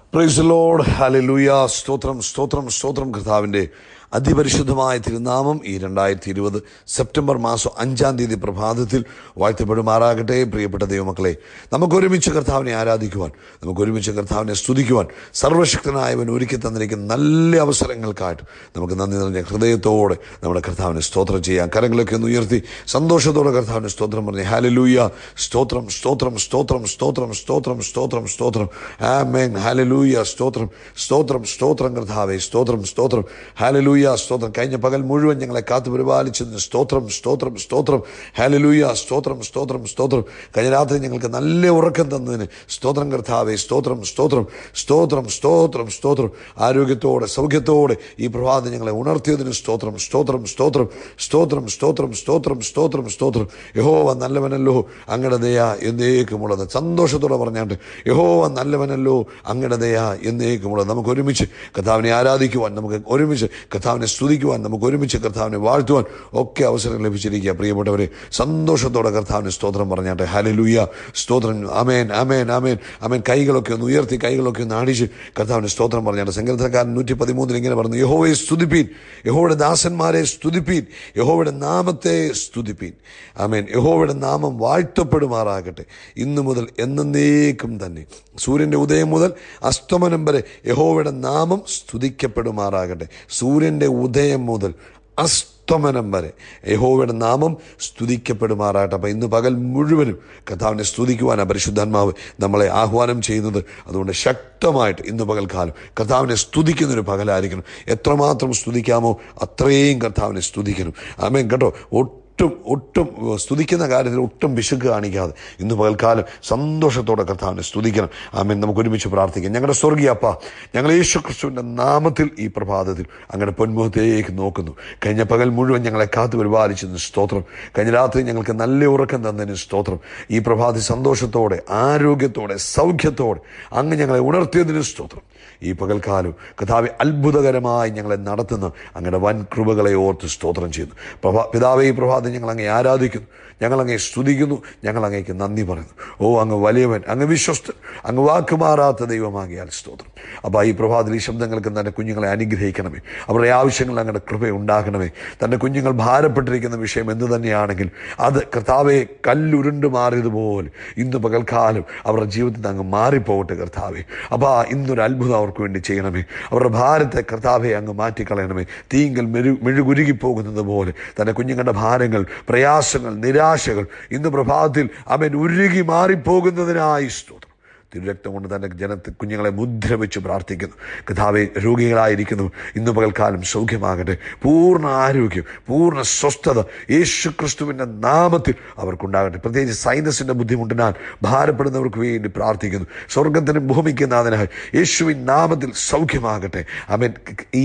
Price load hallelujah സ്തോത്രം സ്തോത്രം സ്തോത്രം കർത്താവിന്റെ അതിപരിശുദ്ധമായ തിരുനാമം ഈ രണ്ടായിരത്തി ഇരുപത് സെപ്റ്റംബർ മാസം അഞ്ചാം തീയതി പ്രഭാതത്തിൽ വാഴ്ത്തപ്പെടുമാറാകട്ടെ പ്രിയപ്പെട്ട ദൈവമക്കളെ നമുക്ക് ഒരുമിച്ച് കർത്താവിനെ ആരാധിക്കുവാൻ നമുക്ക് ഒരുമിച്ച് കർത്താവിനെ സ്തുതിക്കുവാൻ സർവശക്തനായവൻ ഒരുക്കി തന്നിരിക്കുന്ന നല്ല അവസരങ്ങൾക്കായിട്ട് നമുക്ക് നന്ദി നിറഞ്ഞ ഹൃദയത്തോടെ നമ്മുടെ കർത്താവിനെ സ്തോത്രം ചെയ്യാം കരങ്ങളൊക്കെ ഒന്ന് ഉയർത്തി സന്തോഷത്തോടെ കർത്താവിനെ സ്തോത്രം പറഞ്ഞ് ഹാലലൂയ സ്തോത്രം സ്തോത്രം സ്തോത്രം സ്തോത്രം സ്തോത്രം സ്തോത്രം സ്തോത്രം ആമേൻ ഹാലലൂയ സ്തോത്രം സ്തോത്രം സ്തോത്രം കർത്താവെ സ്തോത്രം സ്തോത്രം ഹാലലൂയ സ്തോത്രം കഴിഞ്ഞ പകൽ മുഴുവൻ ഞങ്ങളെ കാത്തു പരിപാലിച്ചതിന് സ്തോത്രം സ്തോത്രം സ്തോത്രം ഹാലലൂയ സ്തോത്രം സ്തോത്രം സ്തോത്രം കഴിഞ്ഞ രാത്രി ഞങ്ങൾക്ക് നല്ല ഉറക്കം തന്നതിന് സ്തോത്രം കർത്താവെ സ്തോത്രം സ്തോത്രം സ്തോത്രം സ്തോത്രം സ്തോത്രം ആരോഗ്യത്തോടെ സൗഖ്യത്തോടെ ഈ പ്രഭാതം ഞങ്ങളെ ഉണർത്തിയതിന് സ്തോത്രം സ്തോത്രം സ്തോത്രം സ്തോത്രം സ്തോത്രം സ്തോത്രം സ്തോത്രം സ്തോത്രം യഹോവ നല്ലവനല്ലോ അങ്ങയുടെ ദയ എന്നേക്കുമുള്ളത് സന്തോഷത്തോടെ പറഞ്ഞാണ്ട് യഹോവ നല്ലവനല്ലോ അങ്ങയുടെ ദയ എന്നേക്കുമുള്ളത് നമുക്ക് ഒരുമിച്ച് കർത്താവിനെ ആരാധിക്കുവാൻ നമുക്ക് ഒരുമിച്ച് കർത്താവിനെ സ്തുതിക്കുവാൻ നമുക്ക് ഒരുമിച്ച് കർത്താവിനെ വാഴ്ത്തുവാൻ ഒക്കെ അവസരം ലഭിച്ചിരിക്കുക പ്രിയപ്പെട്ടവരെ സന്തോഷത്തോടെ കർത്താവിന് സ്തോത്രം പറഞ്ഞാട്ടെ ഹലലൂയ സ്തോത്രം അമേൻ അമേൻ അമേൻ അമേൻ കൈകളൊക്കെ ഒന്ന് ഉയർത്തി കൈകളൊക്കെ ഒന്ന് ആടിച്ച് കർത്താവിന് സ്തോത്രം പറഞ്ഞാട്ടെ സങ്കീർത്തനക്കാരൻ നൂറ്റി പതിമൂന്നിൽ ഇങ്ങനെ പറഞ്ഞു യഹോവയെ സ്തുതിപ്പീൻ യഹോയുടെ ദാസന്മാരെ സ്തുതിപ്പീൻ യഹോയുടെ നാമത്തെ സ്തുതിപ്പീൻ ആമേൻ യഹോയുടെ നാമം വാഴ്ത്തപ്പെടുമാറാകട്ടെ ഇന്നു മുതൽ എന്നേക്കും തന്നെ സൂര്യന്റെ ഉദയം മുതൽ അസ്തമനം വരെ യഹോവയുടെ നാമം സ്തുതിക്കപ്പെടുമാറാകട്ടെ സൂര്യന്റെ ഉദയം മുതൽ അസ്തമനം വരെ യഹോവയുടെ നാമം സ്തുതിക്കപ്പെടുമാറാകട്ടെ അപ്പം ഇന്ന് പകൽ മുഴുവനും കർത്താവിനെ സ്തുതിക്കുവാനാണ് പരിശുദ്ധാത്മാവ് നമ്മളെ ആഹ്വാനം ചെയ്യുന്നത് അതുകൊണ്ട് ശക്തമായിട്ട് ഇന്ന് പകൽക്കാലം കർത്താവിനെ സ്തുതിക്കുന്നൊരു പകലായിരിക്കണം എത്രമാത്രം സ്തുതിക്കാമോ അത്രയും കർത്താവിനെ സ്തുതിക്കണം ആമേൻ കേട്ടോ ഒട്ടും ഒട്ടും സ്തുതിക്കുന്ന കാര്യത്തിൽ ഒട്ടും പിശുക്ക് കാണിക്കാതെ ഇന്ന് പകൽക്കാലം സന്തോഷത്തോടെ കർത്താവിനെ സ്തുതിക്കണം ആമേൻ നമുക്ക് ഒരുമിച്ച് പ്രാർത്ഥിക്കാം ഞങ്ങളുടെ സ്വർഗീയ അപ്പ ഞങ്ങൾ യേശു ക്രിസ്തുവിൻ്റെ നാമത്തിൽ ഈ പ്രഭാതത്തിൽ അങ്ങയുടെ പൊന്മുഖത്തേക്ക് നോക്കുന്നു കഴിഞ്ഞ പകൽ മുഴുവൻ ഞങ്ങളെ കാത്തു പരിപാലിച്ചതിന് സ്തോത്രം കഴിഞ്ഞ രാത്രി ഞങ്ങൾക്ക് നല്ല ഉറക്കം തന്നതിന് സ്തോത്രം ഈ പ്രഭാതി സന്തോഷത്തോടെ ആരോഗ്യത്തോടെ സൗഖ്യത്തോടെ അങ്ങ് ഞങ്ങളെ ഉണർത്തിയതിന് സ്തോത്രം ഈ പകൽക്കാലം കഥാവെ അത്ഭുതകരമായി ഞങ്ങളെ നടത്തുന്ന അങ്ങയുടെ വൻ കൃപകളെ ഓർത്ത് സ്തോത്രം ചെയ്യുന്നു പ്രഭാ പിതാവെ ഈ പ്രഭാതം ഞങ്ങൾ അങ്ങേ ആരാധിക്കുന്നു ഞങ്ങൾ അങ്ങേ സ്തുതിക്കുന്നു ഞങ്ങൾ അങ്ങേക്ക് നന്ദി പറയുന്നു ഓ അങ്ങ് വലിയവൻ അങ്ങ് വിശ്വസ്തൻ അങ്ങ് വാക്കുമാറാത്ത ദൈവമാകിയാൽ സ്തോത്രം അപ്പോൾ ഈ പ്രഭാതത്തിൽ ഈ ശബ്ദങ്ങൾക്ക് തൻ്റെ കുഞ്ഞുങ്ങളെ അനുഗ്രഹിക്കണമേ അവരുടെ ആവശ്യങ്ങൾ അങ്ങയുടെ കൃപ ഉണ്ടാക്കണമേ തൻ്റെ കുഞ്ഞുങ്ങൾ ഭാരപ്പെട്ടിരിക്കുന്ന വിഷയം എന്തു തന്നെയാണെങ്കിൽ അത് കർത്താവെ കല്ലുരുണ്ട് മാറിയതുപോലെ ഇന്ന് പകൽക്കാലം അവരുടെ ജീവിതത്തിൽ അങ്ങ് മാറിപ്പോകട്ടെ കർത്താവെ അപ്പോൾ ഇന്നൊരു അത്ഭുതം അവർക്ക് വേണ്ടി ചെയ്യണമേ അവരുടെ ഭാരത്തെ കർത്താവെ അങ്ങ് മാറ്റിക്കളയണമേ തീങ്കൽ മെഴു മെഴുകുരുകി പോകുന്നത് പോലെ തൻ്റെ കുഞ്ഞുങ്ങളുടെ ഭാരങ്ങൾ പ്രയാസങ്ങൾ നിരാശകൾ ഇന്ന് പ്രഭാതത്തിൽ അവൻ ഉരുകി മാറിപ്പോകുന്നതിനായി സ്തോത്രം തിരുരക്തം കൊണ്ട് തൻ്റെ ജനത്തെ കുഞ്ഞുങ്ങളെ മുദ്ര വെച്ച് പ്രാർത്ഥിക്കുന്നു കഥാവെ രോഗികളായിരിക്കുന്നു ഇന്ന് പകൽക്കാലം സൗഖ്യമാകട്ടെ പൂർണ്ണ ആരോഗ്യം പൂർണ്ണ സ്വസ്ഥത യേശു ക്രിസ്തുവിൻ്റെ നാമത്തിൽ അവർക്കുണ്ടാകട്ടെ പ്രത്യേകിച്ച് സൈനസിൻ്റെ ബുദ്ധിമുട്ടിനാൽ ഭാരപ്പെടുന്നവർക്ക് വേണ്ടി പ്രാർത്ഥിക്കുന്നു സ്വർഗത്തിനും ഭൂമിക്കും നാഥനായി യേശുവിൻ നാമത്തിൽ സൗഖ്യമാകട്ടെ അവൻ ഈ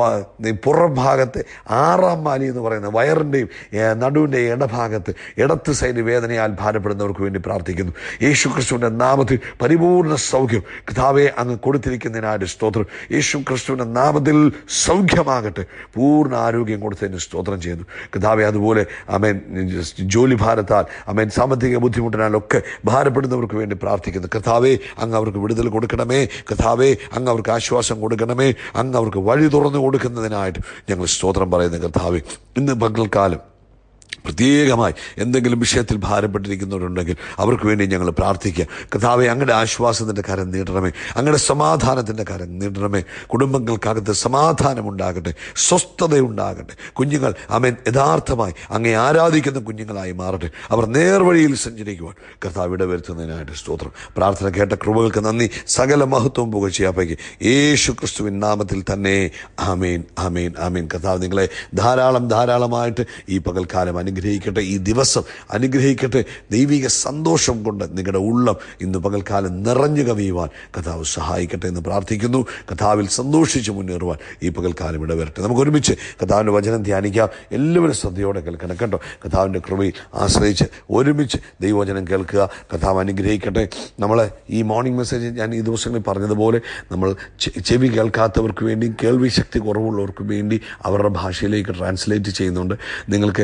പുറം ഭാഗത്തെ ആറാം മാലി എന്ന് പറയുന്ന വയറിൻ്റെയും നടുവിൻ്റെയും ഇടഭാഗത്ത് ഇടത്ത് സൈഡ് വേദനയാൽ ഭാരപ്പെടുന്നവർക്ക് വേണ്ടി പ്രാർത്ഥിക്കുന്നു യേശു ക്രിസ്തുവിൻ്റെ നാമത്തിൽ പരിപൂർണ സൗഖ്യം കഥാവെ അങ്ങ് കൊടുത്തിരിക്കുന്നതിനായിട്ട് സ്തോത്രം യേശു ക്രിസ്തുവിൻ്റെ നാമത്തിൽ സൗഖ്യമാകട്ടെ പൂർണ്ണ ആരോഗ്യം കൊടുത്തതിന് സ്തോത്രം ചെയ്യുന്നു കഥാവെ അതുപോലെ അമേൻ ജോലി ഭാരത്താൽ അമേൻ സാമ്പത്തിക ബുദ്ധിമുട്ടിനാലൊക്കെ ഭാരപ്പെടുന്നവർക്ക് വേണ്ടി പ്രാർത്ഥിക്കുന്നു കഥാവെ അങ്ങ് അവർക്ക് വിടുതൽ കൊടുക്കണമേ കഥാവെ അങ്ങ് അവർക്ക് ആശ്വാസം കൊടുക്കണമേ അങ്ങ് അവർക്ക് വഴി തുറന്നു കൊടുക്കുന്നതിനായിട്ട് ഞങ്ങൾ സ്തോത്രം പറയുന്ന കഥാവെ ഇന്ന് പകൽക്കാലം പ്രത്യേകമായി എന്തെങ്കിലും വിഷയത്തിൽ ഭാരപ്പെട്ടിരിക്കുന്നവരുണ്ടെങ്കിൽ അവർക്ക് വേണ്ടി ഞങ്ങൾ പ്രാർത്ഥിക്കുക കഥാവെ അങ്ങയുടെ ആശ്വാസത്തിൻ്റെ കരം നീട്ടണമേ അങ്ങയുടെ സമാധാനത്തിൻ്റെ കരം നീട്ടണമേ കുടുംബങ്ങൾക്കകത്ത് സമാധാനമുണ്ടാകട്ടെ സ്വസ്ഥതയുണ്ടാകട്ടെ കുഞ്ഞുങ്ങൾ അവൻ യഥാർത്ഥമായി അങ്ങേ ആരാധിക്കുന്ന കുഞ്ഞുങ്ങളായി മാറട്ടെ അവർ നേർവഴിയിൽ സഞ്ചരിക്കുവാൻ കർത്താവ് ഇടവരുത്തുന്നതിനായിട്ട് സ്തോത്രം പ്രാർത്ഥന കേട്ട കൃപകൾക്ക് നന്ദി സകല മഹത്വവും പുകഴ്ചയാപ്പയ്ക്ക് യേശു ക്രിസ്തുവിൻ നാമത്തിൽ തന്നെ ആമേൻ ആമേൻ ആമേൻ കർത്താവ് നിങ്ങളെ ധാരാളം ധാരാളമായിട്ട് ഈ പകൽക്കാലം അനുഗ്രഹിക്കട്ടെ ഈ ദിവസം അനുഗ്രഹിക്കട്ടെ ദൈവിക സന്തോഷം കൊണ്ട് നിങ്ങളുടെ ഉള്ളം ഇന്ന് പകൽക്കാലം നിറഞ്ഞു കവിയുവാൻ കഥാവ് സഹായിക്കട്ടെ എന്ന് പ്രാർത്ഥിക്കുന്നു കഥാവിൽ സന്തോഷിച്ച് മുന്നേറുവാൻ ഈ പകൽക്കാലം ഇടവരട്ടെ നമുക്ക് ഒരുമിച്ച് കഥാവിൻ്റെ വചനം ധ്യാനിക്കാം എല്ലാവരും ശ്രദ്ധയോടെ കേൾക്കണം കേട്ടോ കഥാവിൻ്റെ കൃപയിൽ ആശ്രയിച്ച് ഒരുമിച്ച് ദൈവവചനം കേൾക്കുക കഥാവ് അനുഗ്രഹിക്കട്ടെ നമ്മൾ ഈ മോർണിംഗ് മെസ്സേജ് ഞാൻ ഈ ദിവസങ്ങളിൽ പറഞ്ഞതുപോലെ നമ്മൾ ചെവി കേൾക്കാത്തവർക്ക് വേണ്ടി കേൾവി ശക്തി കുറവുള്ളവർക്ക് വേണ്ടി അവരുടെ ഭാഷയിലേക്ക് ട്രാൻസ്ലേറ്റ് ചെയ്യുന്നുണ്ട് നിങ്ങൾക്ക് ആർക്ക്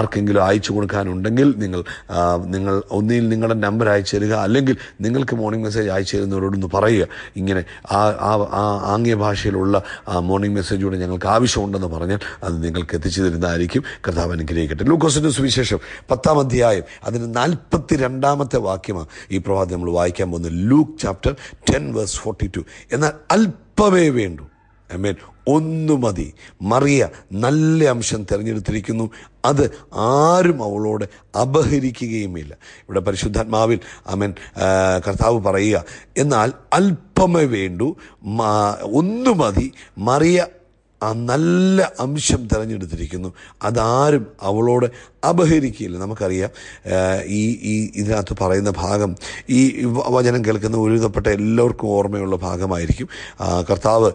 ആർക്കെങ്കിലും അയച്ചു കൊടുക്കാനുണ്ടെങ്കിൽ നിങ്ങൾ ആ, നിങ്ങൾ ഒന്നിൽ നിങ്ങളുടെ നമ്പർ അയച്ചു തരിക അല്ലെങ്കിൽ നിങ്ങൾക്ക് മോർണിംഗ് മെസ്സേജ് അയച്ചു തരുന്നവരോടൊന്ന് പറയുക ഇങ്ങനെ ആ ആ ആ ആംഗ്യ ഭാഷയിലുള്ള ആ മോർണിംഗ് മെസ്സേജ് കൂടെ ഞങ്ങൾക്ക് ആവശ്യമുണ്ടെന്ന് പറഞ്ഞാൽ അത് നിങ്ങൾക്ക് എത്തിച്ചു തരുന്നതായിരിക്കും കർത്താവ് അനുഗ്രഹിക്കട്ടെ ലൂക്കോസിന്റെ സുവിശേഷം പത്താം അധ്യായം അതിന് നാൽപ്പത്തി രണ്ടാമത്തെ വാക്യമാണ് ഈ പ്രഭാതം നമ്മൾ വായിക്കാൻ പോകുന്നത് Luke chapter ten verse forty two എന്നാൽ അല്പമേ വേണ്ടൂ അമേൻ ഒന്നു മതി മറിയ നല്ല അംശം തിരഞ്ഞെടുത്തിരിക്കുന്നു അത് ആരും അവളോട് അപഹരിക്കുകയുമില്ല ഇവിടെ പരിശുദ്ധാത്മാവിൽ അമൻ കർത്താവ് പറയുക എന്നാൽ അല്പമേ വേണ്ടു മാ- ഒന്നു മതി മറിയ ആ നല്ല അംശം തിരഞ്ഞെടുത്തിരിക്കുന്നു അതാരും അവളോട് അപഹരിക്കുകയില്ല നമുക്കറിയാം ആ, ഈ ഈ ഇതിനകത്ത് പറയുന്ന ഭാഗം ഈ വ- വചനം കേൾക്കുന്ന ഒരുവിധപ്പെട്ട എല്ലാവർക്കും ഓർമ്മയുള്ള ഭാഗമായിരിക്കും ആ, കർത്താവ്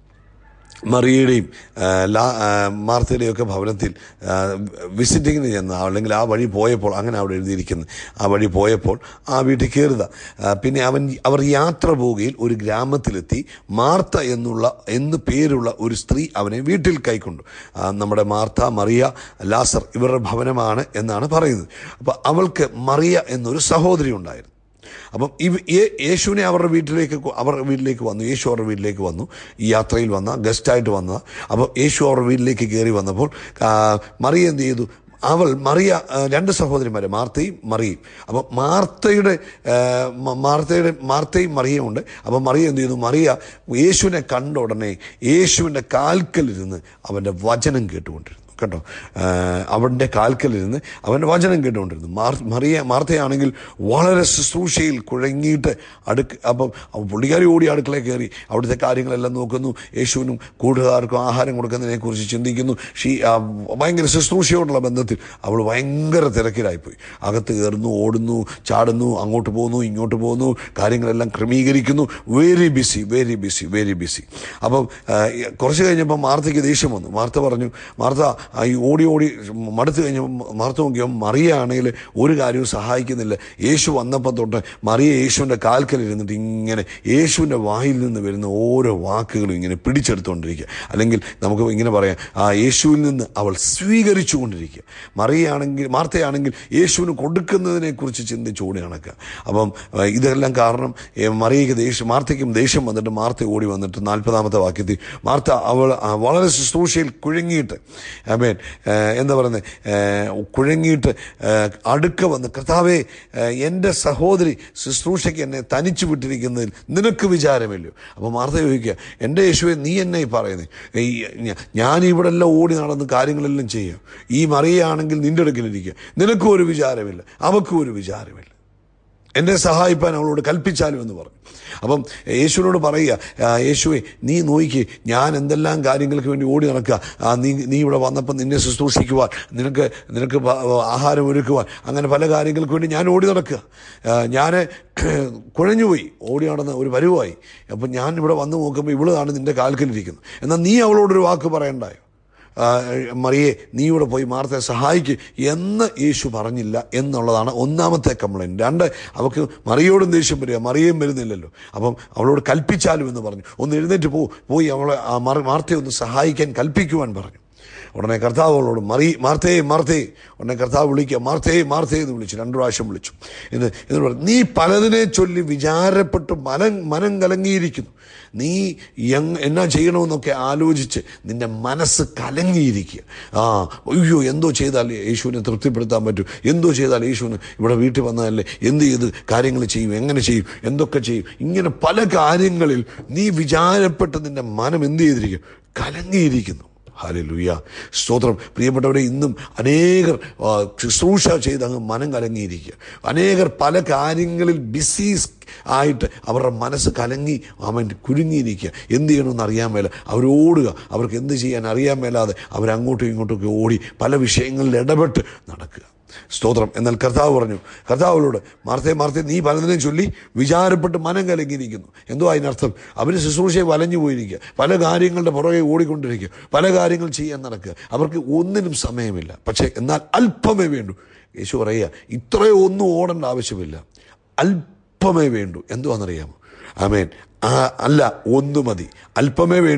മറിയയുടെയും ആ, ലാ ആ, മാർത്തയുടെയും ഒക്കെ ഭവനത്തിൽ ആ, വിസിറ്റിങ്ങിന് ചെന്ന അല്ലെങ്കിൽ ആ വഴി പോയപ്പോൾ അങ്ങനെ അവിടെ എഴുതിയിരിക്കുന്നത് ആ വഴി പോയപ്പോൾ ആ വീട്ടിൽ കയറുക ആ, പിന്നെ അവൻ അവർ യാത്ര പോവുകയിൽ ഒരു ഗ്രാമത്തിലെത്തി മാർത്ത എന്നുള്ള എന്ന് പേരുള്ള ഒരു സ്ത്രീ അവനെ വീട്ടിൽ കൈക്കൊണ്ടു ആ, നമ്മുടെ മാർത്ത മറിയ ലാസർ ഇവരുടെ ഭവനമാണ് എന്നാണ് പറയുന്നത് അപ്പോൾ അവൾക്ക് മറിയ എന്നൊരു സഹോദരി ഉണ്ടായിരുന്നു അപ്പം ഇവ യേ- യേശുവിനെ അവരുടെ വീട്ടിലേക്ക് കൊ- അവരുടെ വീട്ടിലേക്ക് വന്നു യേശു അവരുടെ വീട്ടിലേക്ക് വന്നു ഈ യാത്രയിൽ വന്ന ഗസ്റ്റായിട്ട് വന്ന അപ്പോൾ യേശു അവരുടെ വീട്ടിലേക്ക് കയറി വന്നപ്പോൾ ആ, മറിയ എന്ത് ചെയ്തു അവൾ മറിയ ആ, രണ്ട് സഹോദരിമാരെ മാർത്തയും മറിയും അപ്പം മാർത്തയുടെ ആ, മ- മാർത്തയുടെ മാർത്തയും മറിയും ഉണ്ട് അപ്പം മറിയ എന്ത് ചെയ്യുന്നു മറിയ യേശുവിനെ കണ്ട ഉടനെ യേശുവിൻ്റെ കാൽക്കലിരുന്ന് അവൻ്റെ വചനം കേട്ടുകൊണ്ടിരുന്നു കേട്ടോ ആ, അവൻ്റെ കാൽക്കലിരുന്ന് അവൻ്റെ വചനം കേട്ടുകൊണ്ടിരുന്നു മാർ മറിയ മാർത്തയാണെങ്കിൽ വളരെ ശുശ്രൂഷയിൽ കുഴങ്ങിയിട്ട് അടുക്ക് അപ്പം അവ പുള്ളിക്കാരി ഓടി അടുക്കളയിൽ കയറി അവിടുത്തെ കാര്യങ്ങളെല്ലാം നോക്കുന്നു യേശുവിനും കൂട്ടുകാർക്കും ആഹാരം കൊടുക്കുന്നതിനെക്കുറിച്ച് ചിന്തിക്കുന്നു ഷീ ആ, ഭയങ്കര ശുശ്രൂഷയോടുള്ള ബന്ധത്തിൽ അവൾ ഭയങ്കര തിരക്കിലായിപ്പോയി അകത്ത് കയറുന്നു ഓടുന്നു ചാടുന്നു അങ്ങോട്ട് പോകുന്നു ഇങ്ങോട്ട് പോകുന്നു കാര്യങ്ങളെല്ലാം ക്രമീകരിക്കുന്നു very busy very busy very busy അപ്പം ആ, കുറച്ച് കഴിഞ്ഞപ്പോൾ മാർത്തയ്ക്ക് ദേഷ്യം വന്നു മാർത്ത പറഞ്ഞു മാർത്ത ആ, ഈ ഓടി ഓടി മടുത്ത് കഴിഞ്ഞപ്പോൾ മാർത്ത നോക്കിയപ്പോൾ മറിയാണെങ്കിൽ ഒരു കാര്യവും സഹായിക്കുന്നില്ല യേശു വന്നപ്പോൾ തൊട്ട് മറിയ യേശുവിൻ്റെ കാൽക്കൽ ഇരുന്നിട്ട് ഇങ്ങനെ യേശുവിൻ്റെ വായിൽ നിന്ന് വരുന്ന ഓരോ വാക്കുകളും ഇങ്ങനെ പിടിച്ചെടുത്തുകൊണ്ടിരിക്കുക അല്ലെങ്കിൽ നമുക്ക് ഇങ്ങനെ പറയാം ആ യേശുവിൽ നിന്ന് അവൾ സ്വീകരിച്ചു കൊണ്ടിരിക്കുക മറിയാണെങ്കിൽ മാർത്തയാണെങ്കിൽ യേശുവിന് കൊടുക്കുന്നതിനെക്കുറിച്ച് ചിന്തിച്ച് ഓടി നടക്കുക അപ്പം ആ, ഇതെല്ലാം കാരണം ഏ, മറിയയ്ക്ക് ദേഷ്യം മാർത്തയ്ക്കും ദേഷ്യം വന്നിട്ട് മാർത്ത ഓടി വന്നിട്ട് നാൽപ്പതാമത്തെ വാക്യത്തിൽ മാർത്ത അവൾ ആ, വളരെ ശുശ്രൂഷയിൽ കുഴങ്ങിയിട്ട് അമേൻ എന്താ പറയുന്നത് കുഴങ്ങിയിട്ട് ആ, അടുക്ക വന്ന് കർത്താവേ ആ, എൻ്റെ സഹോദരി ശുശ്രൂഷയ്ക്ക് എന്നെ തനിച്ചു വിട്ടിരിക്കുന്നതിൽ നിനക്ക് വിചാരമില്ലയോ അപ്പോൾ മാർത്ത ചോദിക്കുക എൻ്റെ യേശുവെ നീ എന്നെ ഈ പറയുന്നത് ഈ ഞ- ഞാൻ ഇവിടെ എല്ലാം ഓടി നടന്ന് കാര്യങ്ങളെല്ലാം ചെയ്യാം ഈ മറിയാണെങ്കിൽ നിന്റെ അടുക്കലിരിക്കുക നിനക്കും ഒരു വിചാരമില്ല അവക്കും ഒരു വിചാരമില്ല എന്നെ സഹായിപ്പാൻ അവളോട് കൽപ്പിച്ചാലും എന്ന് പറഞ്ഞു അപ്പം യേശുവിനോട് പറയുക "ആ, യേശുവെ നീ നോയിക്ക് ഞാൻ എന്തെല്ലാം കാര്യങ്ങൾക്ക് വേണ്ടി ഓടി നടക്കുക ആ, നീ നീ ഇവിടെ വന്നപ്പോൾ നിന്നെ ശുശ്രൂഷിക്കുവാൻ നിനക്ക് നിനക്ക് ഭ- ആഹാരം ഒരുക്കുവാൻ അങ്ങനെ പല കാര്യങ്ങൾക്ക് വേണ്ടി ഞാൻ ഓടി നടക്കുക ഞാൻ കുഴഞ്ഞുപോയി ഓടി നടന്ന ഒരു വരുവായി അപ്പം ഞാൻ ഇവിടെ വന്ന് നോക്കുമ്പോൾ ഇവളാണ് നിന്റെ കാൽക്കലിരിക്കുന്നത് എന്നാൽ നീ അവളോടൊരു വാക്ക് പറയണ്ടായോ ആ, മറിയെ നീ ഇവിടെ പോയി മാർത്തയെ സഹായിക്ക് എന്ന് യേശു പറഞ്ഞില്ല എന്നുള്ളതാണ് ഒന്നാമത്തെ കംപ്ലൈൻറ്റ് രണ്ട് അവൾക്ക് മറിയോടും ദേഷ്യം വരിക മറിയേയും വരുന്നില്ലല്ലോ അപ്പം അവളോട് കൽപ്പിച്ചാലും എന്ന് പറഞ്ഞു ഒന്ന് എഴുന്നേറ്റ് പോ പോയി അവളെ ആ മറി മാർത്തയെ ഒന്ന് സഹായിക്കാൻ കൽപ്പിക്കുവാൻ പറഞ്ഞു ഉടനെ കർത്താവ് അവളോട് മറി മാർത്തേ മാർത്തേ ഉടനെ കർത്താവ് വിളിക്കുക മാർത്തേ മാർത്തേ എന്ന് വിളിച്ചു രണ്ടു പ്രാവശ്യം വിളിച്ചു എന്ന് എന്നിട്ട് പറഞ്ഞു നീ പലതിനെ ചൊല്ലി വിചാരപ്പെട്ട് മനം മനം കലങ്ങിയിരിക്കുന്നു നീ യങ് എന്നാ ചെയ്യണമെന്നൊക്കെ ആലോചിച്ച് നിന്റെ മനസ്സ് കലങ്ങിയിരിക്കുക ആ അയ്യോ എന്തോ ചെയ്താൽ യേശുവിനെ തൃപ്തിപ്പെടുത്താൻ പറ്റും എന്തോ ചെയ്താൽ യേശുവിന് ഇവിടെ വീട്ടിൽ വന്നാലേ എന്ത് ചെയ്ത് കാര്യങ്ങൾ ചെയ്യും എങ്ങനെ ചെയ്യും എന്തൊക്കെ ചെയ്യും ഇങ്ങനെ പല കാര്യങ്ങളിൽ നീ വിചാരപ്പെട്ട് നിന്റെ മനം എന്ത് ചെയ്തിരിക്കും കലങ്ങിയിരിക്കുന്നു ഹാലലുയ്യ സ്തോത്രം പ്രിയപ്പെട്ടവരെ ഇന്നും അനേകർ ആ, ശുശ്രൂഷ ചെയ്ത് അങ്ങ് മനം കലങ്ങിയിരിക്കുക അനേകർ പല കാര്യങ്ങളിൽ ബിസി ആയിട്ട് അവരുടെ മനസ്സ് കലങ്ങി അവൻ കുരുങ്ങിയിരിക്കുക എന്ത് ചെയ്യണമെന്ന് അറിയാൻ മേല അവരോടുക അവർക്ക് എന്ത് ചെയ്യാൻ അറിയാൻ മേലാതെ അവരങ്ങോട്ടും ഇങ്ങോട്ടുമൊക്കെ ഓടി പല വിഷയങ്ങളിൽ ഇടപെട്ട് നടക്കുക സ്തോത്രം എന്നാൽ കർത്താവ് പറഞ്ഞു കർത്താവിനോട് മാർത്തേ മാർത്തേ നീ പലതിനെയും ചൊല്ലി വിചാരപ്പെട്ട് മനം കലങ്ങിയിരിക്കുന്നു എന്തോ അതിനർത്ഥം അവർ ശുശ്രൂഷയെ വലഞ്ഞു പോയിരിക്കുക പല കാര്യങ്ങളുടെ പുറകെ ഓടിക്കൊണ്ടിരിക്കുക പല കാര്യങ്ങൾ ചെയ്യാൻ നടക്കുക അവർക്ക് ഒന്നിനും സമയമില്ല പക്ഷേ എന്നാൽ അല്പമേ വേണ്ടൂ യേശു പറയുക ഇത്രയോ ഒന്നും ഓടേണ്ട ആവശ്യമില്ല അല്പമേ വേണ്ടൂ എന്തുവാണെന്നറിയാമോ ആമേൻ ആ അല്ല ഒന്ന് മതി അല്പമേ വേണ്ടൂ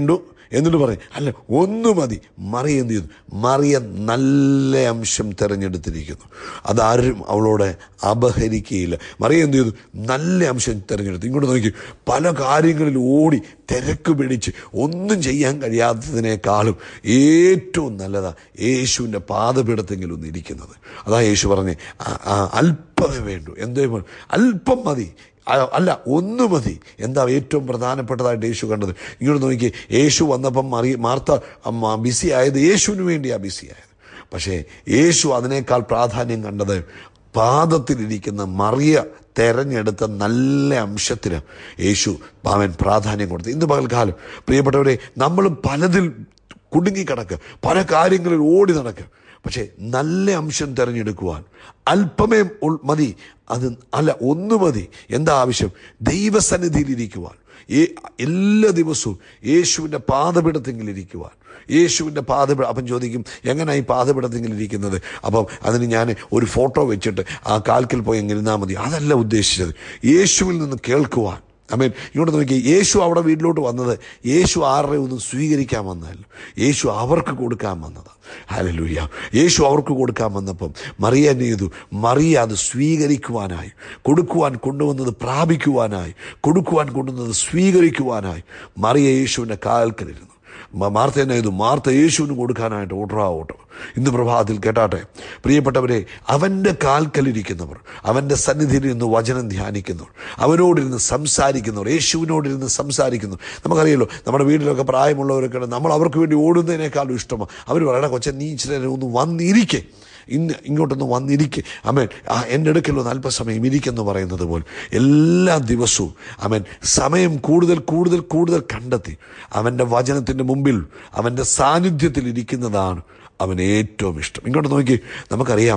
എന്നിട്ട് പറയും അല്ല ഒന്ന് മതി മറിയ എന്ത് ചെയ്തു മറിയ നല്ല അംശം തിരഞ്ഞെടുത്തിരിക്കുന്നു അതാരും അവളോട് അപഹരിക്കുകയില്ല മറിയ എന്ത് ചെയ്തു നല്ല അംശം തിരഞ്ഞെടുത്തു ഇങ്ങോട്ട് നോക്കി പല കാര്യങ്ങളിൽ ഓടി തിരക്ക് പിടിച്ച് ഒന്നും ചെയ്യാൻ കഴിയാത്തതിനേക്കാളും ഏറ്റവും നല്ലതാ യേശുവിൻ്റെ പാദപീഠത്തെങ്കിലും ഒന്ന് ഇരിക്കുന്നത് അതാ യേശു പറഞ്ഞേ "ആ- ആ, അല്പമേ വേണ്ടു എന്തേ വേണം? അല്പം മതി അ- അല്ല ഒന്ന് മതി എന്താ ഏറ്റവും പ്രധാനപ്പെട്ടതായിട്ട് യേശു കണ്ടത് ഇങ്ങോട്ട് നോക്കി യേശു വന്നപ്പം മറി മാർത്ത അമ്മ ബിസി ആയത് യേശുവിന് വേണ്ടിയാ ബിസി ആയത് പക്ഷേ യേശു അതിനേക്കാൾ പ്രാധാന്യം കണ്ടത് പാദത്തിലിരിക്കുന്ന മറിയ തെരഞ്ഞെടുത്ത നല്ല അംശത്തിന് യേശു അവൻ പ്രാധാന്യം കൊടുത്തു ഇന്ന് പകൽക്കാലം പ്രിയപ്പെട്ടവരെ നമ്മൾ പലതിൽ കുടുങ്ങിക്കിടക്കുക പല കാര്യങ്ങളിൽ ഓടി നടക്കുക പക്ഷേ നല്ല അംശം തിരഞ്ഞെടുക്കുവാൻ അല്പമേ ഉൾ- മതി അത് അല്ല ഒന്ന് മതി എന്താ ആവശ്യം ദൈവസന്നിധിയിലിരിക്കുവാൻ ഈ എല്ലാ ദിവസവും യേശുവിൻ്റെ പാദപീഠത്തെങ്കിൽ ഇരിക്കുവാൻ യേശുവിൻ്റെ പാദപീഠം അപ്പം ചോദിക്കും എങ്ങനെയാ ഈ പാദപീഠത്തെങ്കിൽ ഇരിക്കുന്നത് അപ്പം അതിന് ഞാൻ ഒരു ഫോട്ടോ വെച്ചിട്ട് ആ കാൽക്കൽ പോയി എങ്ങനെ ഇരുന്നാൽ മതി അതല്ല ഉദ്ദേശിച്ചത് യേശുവിൽ നിന്ന് കേൾക്കുവാൻ അമേൻ ഇങ്ങോട്ട് നോക്കി യേശു അവിടെ വീട്ടിലോട്ട് വന്നത് യേശു ആരുടെ ഒന്നും സ്വീകരിക്കാൻ വന്നതല്ല യേശു അവർക്ക് കൊടുക്കാൻ വന്നതാണ് ഹല്ലേലൂയ യേശു അവർക്ക് കൊടുക്കാൻ വന്നപ്പം മറിയ എന്ത് ചെയ്തു മറിയ അത് സ്വീകരിക്കുവാനായി കൊടുക്കുവാൻ കൊണ്ടുവന്നത് പ്രാപിക്കുവാനായി കൊടുക്കുവാൻ കൊണ്ടുവന്നത് സ്വീകരിക്കുവാനായി മറിയ യേശുവിൻ്റെ കാൽക്കലിരുന്നു മ- മാർത്ത എന്നെ ചെയ്തു മാർത്ത യേശുവിന് കൊടുക്കാനായിട്ട് ഓട്ടറാ ഓട്ടം ഇന്ന് പ്രഭാതത്തിൽ കേട്ടാട്ടെ പ്രിയപ്പെട്ടവരെ അവൻ്റെ കാൽക്കലിരിക്കുന്നവർ അവൻ്റെ സന്നിധിയിൽ നിന്ന് വചനം ധ്യാനിക്കുന്നവർ അവനോടിരുന്ന് സംസാരിക്കുന്നവർ യേശുവിനോടിരുന്ന് സംസാരിക്കുന്നു നമുക്കറിയാലോ നമ്മുടെ വീട്ടിലൊക്കെ പ്രായമുള്ളവരൊക്കെ ഉണ്ട്. നമ്മൾ അവർക്ക് വേണ്ടി ഓടുന്നതിനേക്കാളും ഇഷ്ടമാണ് അവർ പറയണ കൊച്ചെ നീ ഇച്ചിരി നേരം ഒന്ന് വന്നിരിക്കേ ഇന്ന് ഇങ്ങോട്ടൊന്ന് വന്നിരിക്കെ അമേൻ ആ എൻ്റെ അടുക്കലൊന്ന് അല്പസമയം ഇരിക്കെന്ന് പറയുന്നത് പോലെ എല്ലാ ദിവസവും അവൻ സമയം കൂടുതൽ കൂടുതൽ കൂടുതൽ കണ്ടെത്തി അവൻ്റെ വചനത്തിൻ്റെ മുമ്പിൽ അവൻ്റെ സാന്നിധ്യത്തിൽ ഇരിക്കുന്നതാണ് അവന് ഏറ്റവും ഇഷ്ടം ഇങ്ങോട്ട് നോക്കി നമുക്കറിയാം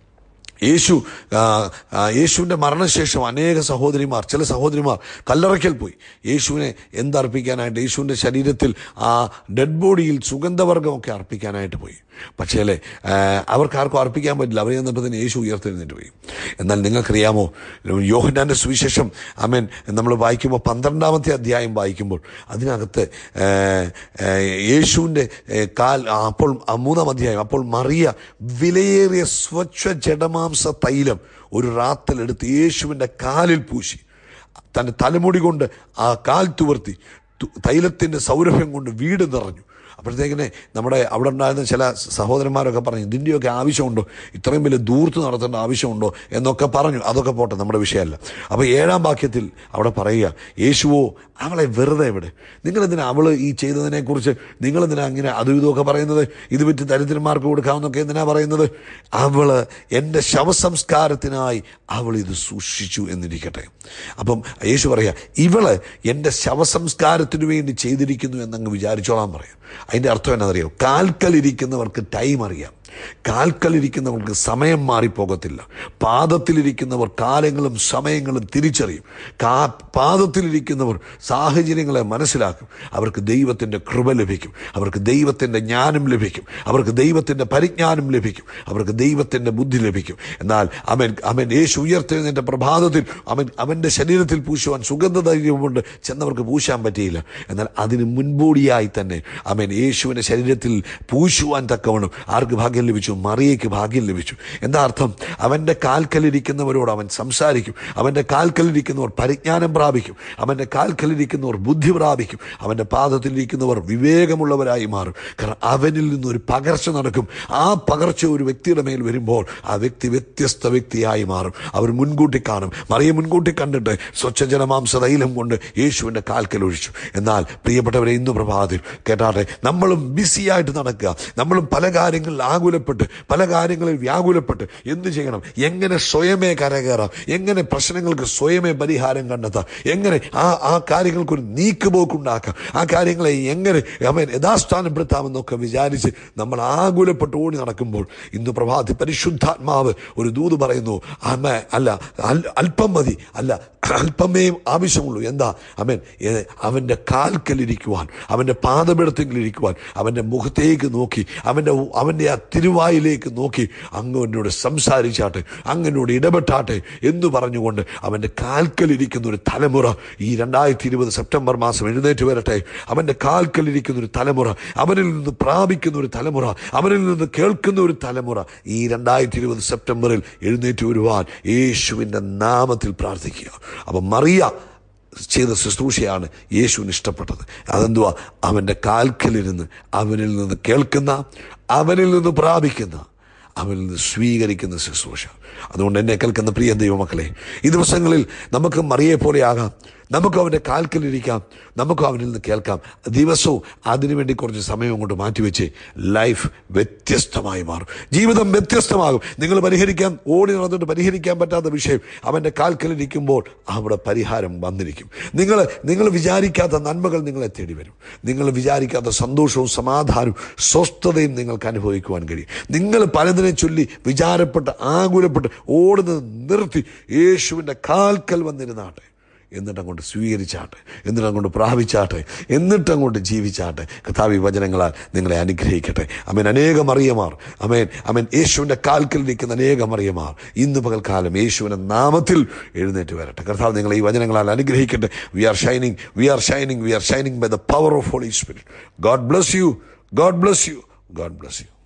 യേശു ആ, ആ, യേശുവിൻ്റെ മരണശേഷം അനേക സഹോദരിമാർ ചില സഹോദരിമാർ കല്ലറയ്ക്കൽ പോയി യേശുവിനെ എന്തർപ്പിക്കാനായിട്ട് യേശുവിൻ്റെ ശരീരത്തിൽ ആ ഡെഡ് ബോഡിയിൽ സുഗന്ധവർഗമൊക്കെ അർപ്പിക്കാനായിട്ട് പോയി പക്ഷേ അല്ലേ ആ, അവർക്കാർക്കും അർപ്പിക്കാൻ പറ്റില്ല അവർ ചെന്നപ്പോഴത്തേന് യേശു ഉയർത്തെഴുന്നേറ്റ് പോയി എന്നാൽ നിങ്ങൾക്കറിയാമോ യോഹന്നാൻ്റെ സുവിശേഷം അമേൻ നമ്മൾ വായിക്കുമ്പോൾ പന്ത്രണ്ടാമത്തെ അധ്യായം വായിക്കുമ്പോൾ അതിനകത്ത് ആ, ആ, യേശുവിൻ്റെ ഏ, കാൽ ആ, അപ്പോൾ ആ മൂന്നാം അധ്യായം അപ്പോൾ മറിയ വിലയേറിയ സ്വച്ഛ ജഡമാംസ തൈലം ഒരു റാത്തലെടുത്ത് യേശുവിൻ്റെ കാലിൽ പൂശി തൻ്റെ തലമുടി കൊണ്ട് ആ കാൽ തുവർത്തി തു- തൈലത്തിൻ്റെ സൗരഭ്യം കൊണ്ട് വീട് നിറഞ്ഞു അപ്പോഴത്തേക്കിനെ നമ്മുടെ അവിടെ ഉണ്ടായിരുന്ന ചില സഹോദരന്മാരൊക്കെ പറഞ്ഞു ഇതിൻ്റെയൊക്കെ ആവശ്യമുണ്ടോ ഇത്രയും വലിയ ദൂർത്ത് നടത്തേണ്ട ആവശ്യമുണ്ടോ എന്നൊക്കെ പറഞ്ഞു അതൊക്കെ പോട്ടെ നമ്മുടെ വിഷയമല്ല അപ്പോൾ ഏഴാം വാക്യത്തിൽ അവിടെ പറയുക യേശുവോ അവളെ വെറുതെ എവിടെ നിങ്ങളെന്തിനാ അവൾ ഈ ചെയ്തതിനെക്കുറിച്ച് നിങ്ങളെന്തിനാ അങ്ങനെ അതും ഇതുമൊക്കെ പറയുന്നത് ഇത് വിറ്റ് ദരിദ്രന്മാർക്ക് കൊടുക്കാമെന്നൊക്കെ എന്തിനാ പറയുന്നത് അവള് എൻ്റെ ശവസംസ്കാരത്തിനായി അവൾ ഇത് സൂക്ഷിച്ചു എന്നിരിക്കട്ടെ അപ്പം യേശു പറയാ ഇവള് എൻ്റെ ശവസംസ്കാരത്തിനു വേണ്ടി ചെയ്തിരിക്കുന്നു എന്നങ്ങ് വിചാരിച്ചോളാൻ പറയും അതിൻ്റെ അർത്ഥം എന്നറിയോ കാൽക്കലിരിക്കുന്നവർക്ക് ടൈം അറിയാം കാൽക്കലിരിക്കുന്നവർക്ക് സമയം മാറിപ്പോകത്തില്ല പാദത്തിലിരിക്കുന്നവർ കാലങ്ങളും സമയങ്ങളും തിരിച്ചറിയും കാ പാദത്തിലിരിക്കുന്നവർ സാഹചര്യങ്ങളെ മനസ്സിലാക്കും അവർക്ക് ദൈവത്തിൻ്റെ കൃപ ലഭിക്കും അവർക്ക് ദൈവത്തിൻ്റെ ജ്ഞാനം ലഭിക്കും അവർക്ക് ദൈവത്തിൻ്റെ പരിജ്ഞാനം ലഭിക്കും അവർക്ക് ദൈവത്തിൻ്റെ ബുദ്ധി ലഭിക്കും എന്നാൽ അവൻ അവൻ യേശു ഉയർത്തെഴുന്നേറ്റ പ്രഭാതത്തിൽ അവൻ അവൻ്റെ ശരീരത്തിൽ പൂശുവാൻ സുഗന്ധധൈര്യം കൊണ്ട് ചെന്നവർക്ക് പൂശാൻ പറ്റിയില്ല എന്നാൽ അതിന് മുൻപോടിയായി തന്നെ അവൻ യേശുവിൻ്റെ ശരീരത്തിൽ പൂശുവാൻ തക്കവണ്ണം ആർക്ക് ഭാഗ്യം ലഭിച്ചു മറിയയ്ക്ക് ഭാഗ്യം ലഭിച്ചു എന്താ അർത്ഥം അവൻ്റെ കാൽക്കലിരിക്കുന്നവരോട് അവൻ സംസാരിക്കും അവൻ്റെ കാൽക്കലിരിക്കുന്നവർ പരിജ്ഞാനം പ്രാപിക്കും അവൻ്റെ കാൽക്കലിരിക്കുന്നവർ ബുദ്ധി പ്രാപിക്കും അവൻ്റെ പാദത്തിലിരിക്കുന്നവർ വിവേകമുള്ളവരായി മാറും കാരണം അവനിൽ നിന്നൊരു പകർച്ച നടക്കും ആ പകർച്ച ഒരു വ്യക്തിയുടെ മേൽ വരുമ്പോൾ ആ വ്യക്തി വ്യത്യസ്ത വ്യക്തിയായി മാറും അവർ മുൻകൂട്ടി കാണും മറിയ മുൻകൂട്ടി കണ്ടിട്ട് സ്വച്ഛജനമാംസ തൈലം കൊണ്ട് യേശുവിൻ്റെ കാൽക്കൽ ഒഴിച്ചു എന്നാൽ പ്രിയപ്പെട്ടവരെ ഇന്ന് പ്രഭാതത്തിൽ കേട്ടാട്ടെ നമ്മളും ബിസിയായിട്ട് നടക്കുക നമ്മളും പല കാര്യങ്ങളിൽ ആകുലപ്പെട്ട് പല കാര്യങ്ങളിൽ വ്യാകുലപ്പെട്ട് എന്ത് ചെയ്യണം എങ്ങനെ സ്വയമേ കരകയറാം എങ്ങനെ പ്രശ്നങ്ങൾക്ക് സ്വയമേ പരിഹാരം കണ്ടെത്താം എങ്ങനെ ആ ആ കാര്യങ്ങൾക്കൊരു നീക്കുപോക്കുണ്ടാക്കാം ആ കാര്യങ്ങളെ എങ്ങനെ അവൻ യഥാസ്ഥാനപ്പെടുത്താമെന്നൊക്കെ വിചാരിച്ച് നമ്മൾ ആകുലപ്പെട്ട് ഓടി നടക്കുമ്പോൾ ഇന്ന് പ്രഭാതി പരിശുദ്ധാത്മാവ് ഒരു ദൂത് പറയുന്നു അമ്മ അല്ല അൽ- അല്പം മതി അല്ല അല്പമേ ആവശ്യമുള്ളൂ എന്താ അവൻ അവൻ്റെ കാൽക്കലിരിക്കുവാൻ അവൻ്റെ പാദപീഠത്തിലിരിക്കുവാൻ അവൻ്റെ മുഖത്തേക്ക് നോക്കി അവൻ്റെ അവൻ്റെ ആ തിരുവായിലേക്ക് നോക്കി അങ്ങ് എന്നോട് സംസാരിച്ചാട്ടെ അങ്ങനോട് ഇടപെട്ടാട്ടെ എന്ന് പറഞ്ഞുകൊണ്ട് അവൻ്റെ കാൽക്കലിരിക്കുന്ന ഒരു തലമുറ ഈ രണ്ടായിരത്തി ഇരുപത് സെപ്റ്റംബർ മാസം എഴുന്നേറ്റ് വരട്ടെ അവൻ്റെ കാൽക്കലിരിക്കുന്ന ഒരു തലമുറ അവനിൽ നിന്ന് പ്രാപിക്കുന്ന ഒരു തലമുറ അവനിൽ നിന്ന് കേൾക്കുന്ന ഒരു തലമുറ ഈ രണ്ടായിരത്തി ഇരുപത് സെപ്റ്റംബറിൽ എഴുന്നേറ്റ് വരുവാൻ യേശുവിൻ്റെ നാമത്തിൽ പ്രാർത്ഥിക്കുക അപ്പം മറിയ ചെയ്ത ശുശ്രൂഷയാണ് യേശുവിന് ഇഷ്ടപ്പെട്ടത് അതെന്തുവാ അവൻ്റെ കാൽക്കലിരുന്ന് അവനിൽ നിന്ന് കേൾക്കുന്ന അവനിൽ നിന്ന് പ്രാപിക്കുന്ന അവനിൽ നിന്ന് സ്വീകരിക്കുന്ന ശുശ്രൂഷ അതുകൊണ്ട് എന്നെ കേൾക്കുന്ന പ്രിയ ദൈവമക്കളെ ഈ ദിവസങ്ങളിൽ നമുക്ക് മറിയെ പോലെയാകാം നമുക്ക് അവൻ്റെ കാൽക്കലിരിക്കാം നമുക്ക് അവനിൽ നിന്ന് കേൾക്കാം ദിവസവും അതിനുവേണ്ടി കുറച്ച് സമയം കൊണ്ട് മാറ്റിവെച്ച് ലൈഫ് വ്യത്യസ്തമായി മാറും ജീവിതം വ്യത്യസ്തമാകും നിങ്ങൾ പരിഹരിക്കാൻ ഓടി നടന്നിട്ട് പരിഹരിക്കാൻ പറ്റാത്ത വിഷയം അവൻ്റെ കാൽക്കലിരിക്കുമ്പോൾ അവിടെ പരിഹാരം വന്നിരിക്കും നിങ്ങൾ നിങ്ങൾ വിചാരിക്കാത്ത നന്മകൾ നിങ്ങളെ തേടി വരും നിങ്ങൾ വിചാരിക്കാത്ത സന്തോഷവും സമാധാനവും സ്വസ്ഥതയും നിങ്ങൾക്ക് അനുഭവിക്കുവാൻ കഴിയും നിങ്ങൾ പലതിനെ ചൊല്ലി വിചാരപ്പെട്ട് ആകുലപ്പെട്ട് ഓടുന്നത് നിർത്തി യേശുവിൻ്റെ കാൽക്കൽ വന്നിരുന്നാട്ടെ എന്നിട്ട് അങ്ങോട്ട് സ്വീകരിച്ചാട്ടെ എന്നിട്ട് അങ്ങോട്ട് പ്രാപിച്ചാട്ടെ എന്നിട്ട് അങ്ങോട്ട് ജീവിച്ചാട്ടെ കഥാവി വചനങ്ങളാൽ നിങ്ങളെ അനുഗ്രഹിക്കട്ടെ അമേൻ അനേകം അറിയമാർ അമേൻ അമേൻ യേശുവിൻ്റെ കാൽക്കലിരിക്കുന്ന അനേകം അറിയമാർ ഇന്ന് പകൽക്കാലം യേശുവിൻ്റെ നാമത്തിൽ എഴുന്നേറ്റ് വരട്ടെ കർത്താവ് നിങ്ങളെ ഈ വചനങ്ങളാൽ അനുഗ്രഹിക്കട്ടെ we are shining we are shining we are shining by the power of holy spirit God bless you God bless you God bless U